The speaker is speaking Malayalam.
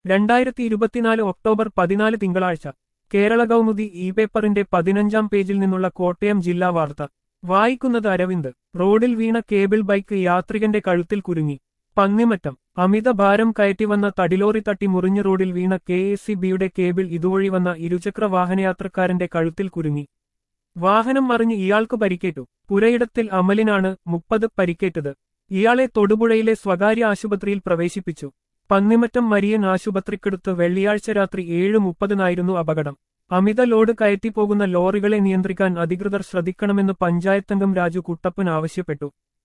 രണ്ടായിരത്തി ഇരുപത്തിനാല് ഒക്ടോബർ പതിനാല് തിങ്കളാഴ്ച കേരള കൗമുദി ഇ പേപ്പറിന്റെ പതിനഞ്ചാം പേജിൽ നിന്നുള്ള കോട്ടയം ജില്ലാ വാർത്ത വായിക്കുന്നത് അരവിന്ദ് റോഡിൽ വീണ കേബിൾ ബൈക്ക് യാത്രികന്റെ കഴുത്തിൽ കുരുങ്ങി പന്നിമറ്റം അമിത ഭാരം കയറ്റി വന്ന തടിലോറി തട്ടി മുറിഞ്ഞ റോഡിൽ വീണ കെ എസ് സി ബിയുടെ കേബിൾ ഇതുവഴി വന്ന ഇരുചക്ര വാഹനയാത്രക്കാരന്റെ കഴുത്തിൽ കുരുങ്ങി വാഹനം മറിഞ്ഞ് ഇയാൾക്ക് പരിക്കേറ്റു പുരയിടത്തിൽ അമലിനാണ് മുപ്പത് പരിക്കേറ്റത് ഇയാളെ തൊടുപുഴയിലെ സ്വകാര്യ ആശുപത്രിയിൽ പ്രവേശിപ്പിച്ചു പന്നിമറ്റം മരിയൻ ആശുപത്രിക്കടുത്ത് വെള്ളിയാഴ്ച രാത്രി ഏഴ് മുപ്പതിനായിരുന്നു അപകടം അമിത ലോഡ് കയറ്റിപ്പോകുന്ന ലോറികളെ നിയന്ത്രിക്കാൻ അധികൃതർ ശ്രദ്ധിക്കണമെന്ന് പഞ്ചായത്തംഗം രാജു കുട്ടപ്പൻ ആവശ്യപ്പെട്ടു